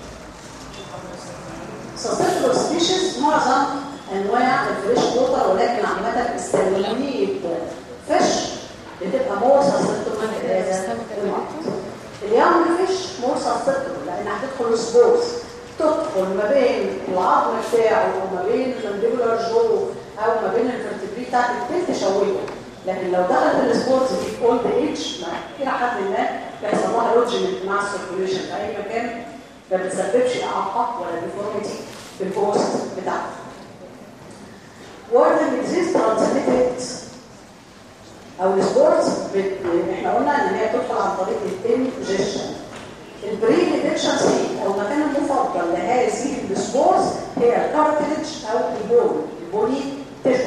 Susceptible species معظم انواع الفريش ووتر ولكن عامه السلاليب فيش بتبقى مور سسبتبل لهذا المرض. اليوم فيش مور سسبتبل لان هتدخل سبورز تدخل ما بين العظم بتاعه وما بين المانديبولار جو او ما بين الفرتبري بتاعت التل تشوهه لكن لو دخلت السبورتس دي في اولد ايج الى حد ما بيحصل لها لوجمنت مع السيركيوليشن في اي مكان ما بتسببش اعاقه ولا ديفورميتي في البوست بتاعته. وردن ديزيز ترانسميتد او السبورتس بت... احنا قلنا ان هي بتدخل عن طريق الانجكشن البري انجكشن سيت او المكان المفضل لهذه السبورتس هي الكارتلج او البون البوني تيشو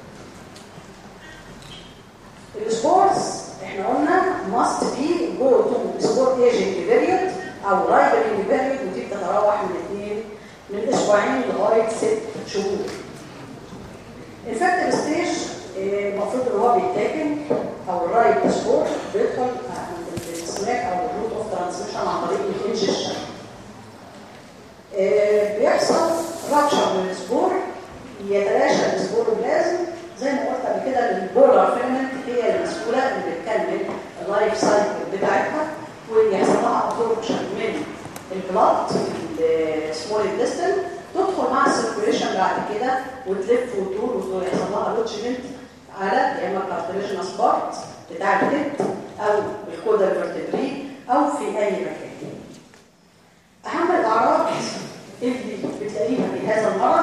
السبورتس احنا قلنا must be go to sport aging period او ripening period ودي بتتراوح من اثنين من اسبوعين لغايه ست شهور. الفاكتور ستيج المفروض ان هو بيتاكل او الرايت سبور بيدخل عند السناك او الروت اوف ترانسميشن عن طريق الانجكشن. بيحصل رابشر من السبور يتلاشى السبور بلازم زي ما قلت قبل كده البولار فيلمنت هي المسؤوله اللي بتكمل اللايف سايكل بتاعتها ويحصل لها ابزوربشن من البلاد السمول انتستين تدخل مع السيركوليشن بعد كده وتلف وتدور ويحصل لها لوتشمنت على يا اما الكارتريجنس بارت بتاع الهيد او الكودا الفرتبري او في اي مكان. اهم الاعراض اللي بتلاقيها في هذا المرض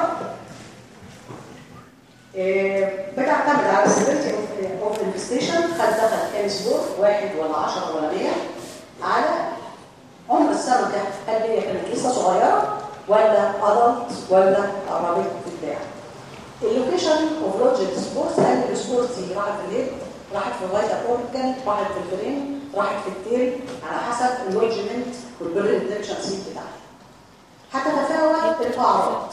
بتعتمد على السيفيرتي اوف انفستيشن خد دخل كام اسبوع واحد ولا 10 ولا 100 على عمر السمكه هل هي كانت لسه صغيره ولا ادلت ولا قربت تتباع اللوكيشن اوف لوجيك سبورتس هل السبورتس دي راحت في الهيد راحت في الفايتا اورجان راحت في البرين راحت في التيل على حسب اللوجمنت والبرين انتكشن سيت بتاعها هتتفاوت الاعراض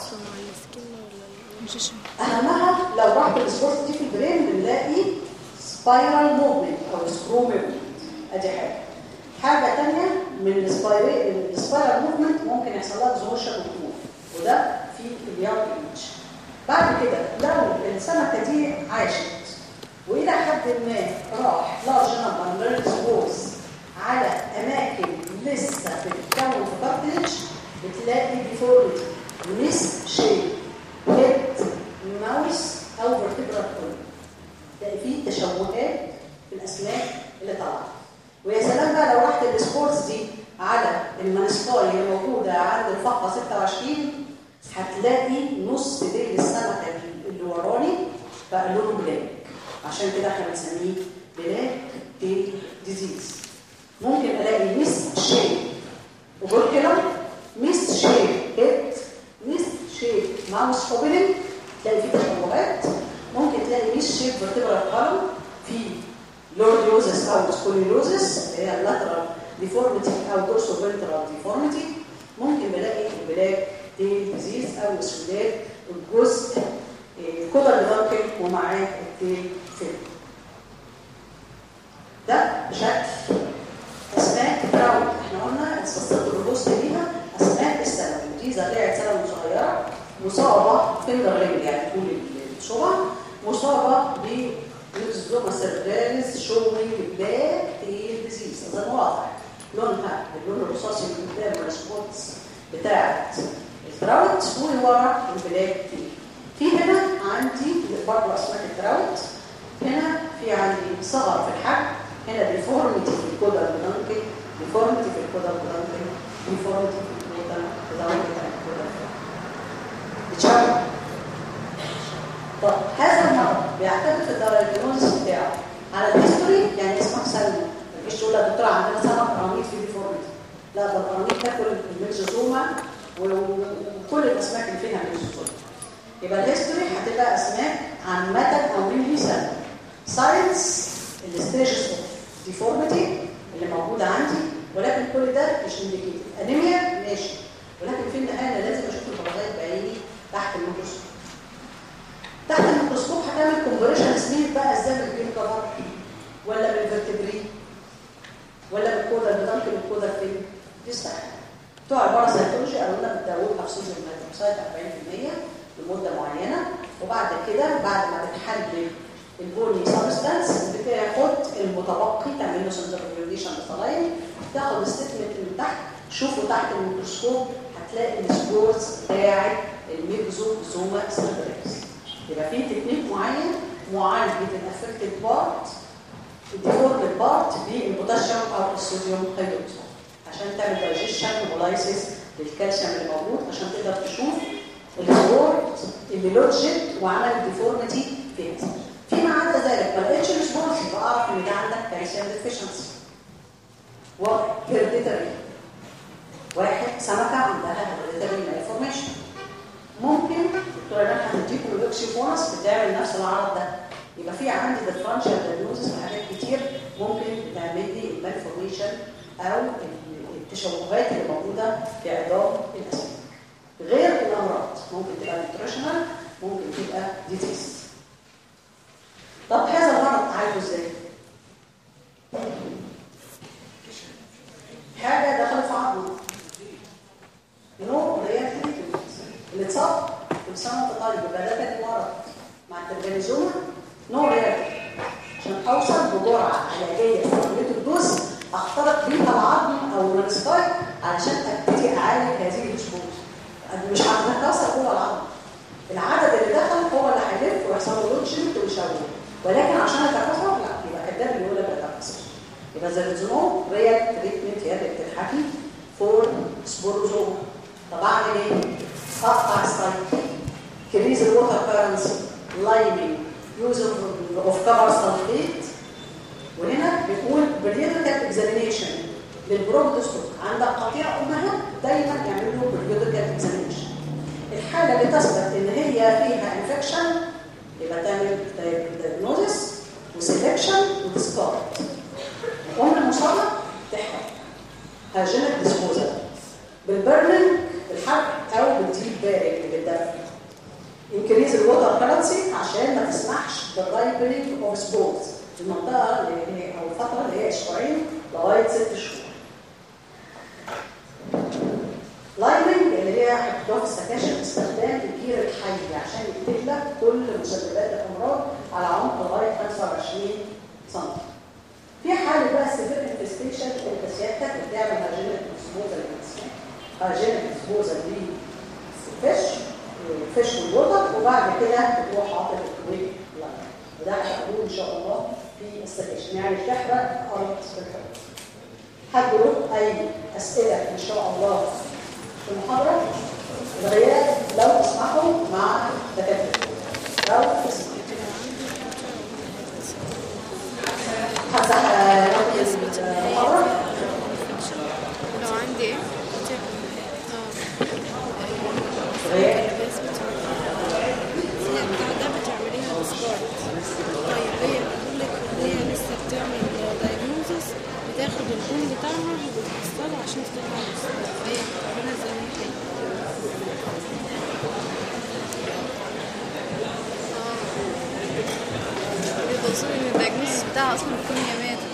اهمها لو راحت السبورت دي في البرين بنلاقي سبايرال موفمنت او سكرو موفمنت ادي حاجه حاجه ثانيه من السبايرال موفمنت ممكن يحصل لها ظهور شبكوك وده في اليار ايج بعد كده لو السمكه دي عاشت والى حد ما راح لارج نمبر من السبورتس على اماكن لسه بتتكون في كارتلج بتلاقي ديفورميتي مس شيب هيد ماوس او فيرتبرال كولون تلاقي فيه تشوهات في الاسماك اللي طالعه ويا سلام بقى لو رحت السبورتس دي على المانسكاي اللي موجوده عند الفقره 26 هتلاقي نص ديل السمكه اللي وراني بقى لونه بلاك عشان كده احنا بنسميه بلاك تيل ديزيز ممكن الاقي ميس شيب وبركلم ميس شيب هيد ميس شيب ماوس اوبننج تلاقي فيه تشوهات ممكن تلاقي ميس شيب فيرتبرال كولوم في لورديوزس او سكوليوزس اللي هي اللاترال ديفورميتي او دورسو فنترال ديفورميتي ممكن بلاقي بلاك تيل ديزيز او اسودات الجزء الكودر الداركل ومعاه التيل فيلم ده بشكل اسماك براون احنا قلنا استثبت الربوست ليها اسماك السلم دي زريعه سلم صغيره مصابه فينجر رينج يعني طول الصبع مصابه بميزوما سيرفيراليس شوينج بلاك تيل ديزيز اظن واضح لونها اللون الرصاصي اللي قدام السبوتس بتاعت التراوت واللي ورا البلاك تيل في هنا عندي برضه اسماك التراوت هنا في عندي صغر في الحجم هنا ديفورميتي في الكودا البلانكي ديفورميتي في الكودا البلانكي ديفورميتي في الكودا البلانكي الكودا بتشابه طب هذا المرض بيعتمد في الدايجنوز بتاعه على الهيستوري يعني اسمك سلمى ما تجيش تقول لك دكتور عندنا سمك قراميط في ديفورميتي لا ده القراميط تاكل الميزوزوما وكل الاسماك اللي فيها ميزوزوما يبقى الهيستوري هتبقى اسماك عامه او مين سنه ساينس الستيجز اوف ديفورميتي اللي موجوده عندي ولكن كل ده مش انديكيتد انيميا ماشي ولكن في النهايه انا لازم اشوف البراغيث بعيني تحت الميكروسكوب تحت الميكروسكوب هتعمل كومبريشن سميث بقى ازاي بالجين كفر ولا بالفرتبري ولا بالكودا بالدنك بالكودا فين دي استحاله بتوع الباراسيتولوجي قالوا لنا بتدوبها في صوص الميتروسايت 40% لمده معينه وبعد كده بعد ما بتحلل البولي سبستانس بتاخد المتبقي تعمل له سنترفيوليشن بصلاين تاخد الستيتمنت من تحت شوفوا تحت الميكروسكوب هتلاقي السبورتس بتاعت الميكزوزوما سيرفيركس يبقى في تكنيك معين معالجه الافكتد بارت الديفورمد بارت بالبوتاسيوم او الصوديوم هيدروكسيد عشان تعمل دايجيشن ولايسيس للكالسيوم اللي موجود عشان تقدر تشوف السبورت اللي لوجيت وعمل ديفورميتي فين فيما عدا ذلك ما لقيتش ريسبونس يبقى اعرف ان ده عندك كالسيوم ديفيشنسي وهيرديتري واحد سمكه عندها هيرديتري مالفورميشن ممكن الدكتوره رنا هتديكم الاوكسيفونس بتعمل نفس العرض ده يبقى في عندي ديفرنشال دايجنوزس وحاجات كتير ممكن تعمل لي المالفورميشن او التشوهات اللي موجوده في عظام الاسماك غير الامراض ممكن تبقى نيوتريشنال ممكن تبقى ديزيز طب هذا المرض عالجه ازاي حاجه دخلت في عظمه نو ريال تريتمنت اللي اتصاب كل سنه وانت طيب يبقى ده تاني مرض مع التربيزوما نو ريال عشان اوصل بجرعه علاجيه في عمليه الدوز اخترق بيها العظم او المنسكاي علشان ابتدي اعالج هذه الجسوم مش هتكسر جوه العظم العدد اللي دخل هو اللي هيلف ويحصل له لونشمنت ويشوه ولكن عشان اتكسر لا يبقى كداب اللي يقول لك اتكسر يبقى زي الزنوم ريال تريتمنت هي اللي بتتحكي فور سبوروزوما طب اعمل ايه؟ اقطع السايت كريز الوتر كارنسي لايمنج يوز اوف كفر سلفيت وهنا بيقول بريودكال اكزامينيشن للبروبتوستوك عندك قطيع امهات دايما يعملوا له بريودكال اكزامينيشن الحاله اللي تثبت ان هي فيها انفكشن يبقى تعمل دايجنوزس وسيلكشن وديسكارد ام المصابه تحرق هاجينيك ديسبوزال بالبرنينج بالحرق او بالديب بارد بالدفن انكريز الوتر كرنسي عشان ما تسمحش بالرايبنينج اوف سبورز المنطقه اللي هي او الفتره اللي هي اسبوعين لغايه ست شهور لايمنج اللي هي حطوها في السكاشن باستخدام الجير الحي عشان يكتب لك كل مسببات الامراض على عمق لغايه 25 سم. في حاله بقى سيفير انفستيشن هايجينيك ديسبوزال للفيش الفيش والوتر وبعد كده بتروح حاطط الكويك لاين وده هتقولوه ان شاء الله في السكشن يعني تحرق ارض بالحب حد له اي اسئله ان شاء الله في المحاضره الغياب لو تسمحوا مع دكاتره لو تسمحوا حتى ناخد المحاضره لو عندي ايه؟ غياب هي بتاع ده بتعمليها بسكارت طيب هي بتقول لك ان هي لسه بتعمل دايجنوزس بتاخد البون بتاعها وبتفصله عشان تطلع بسكارت هي بتعملها زي ما هي بيوصلوا ان الدايجنوستس بتاعها اصلا بيكون هي ماتت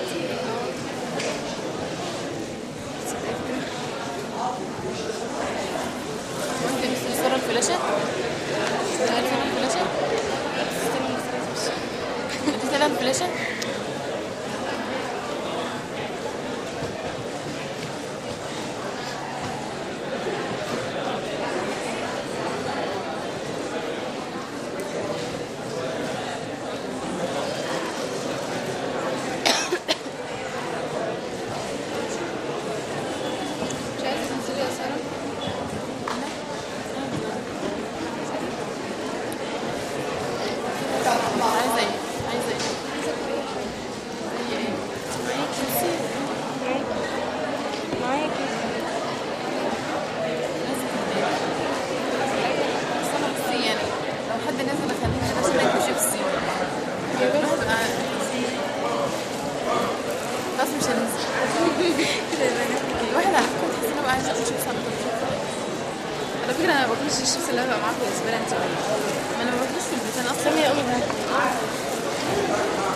ممكن تسترى الفلاشة؟ تسترى الفلاشة؟ تسترى الفلاشة؟ مش عايزة تنزلي يا سارة؟ عايزة ايه؟ عايزة ايه؟ زي ايه؟ معايا كيسي معايا كيسي بس انا بصي يعني لو حد نزل اخليه كده عشان اكل شيبسي ببقى خلاص مش هننزل الواحد على فكرة تحس ان هو عايز ياكل شيبسي على طول على فكرة انا ما باكلش الشيبسي اللي هيبقى معاكم بالنسبة لي انت ما انا ما باكلش في البيت انا اصلا سامية قولي معاك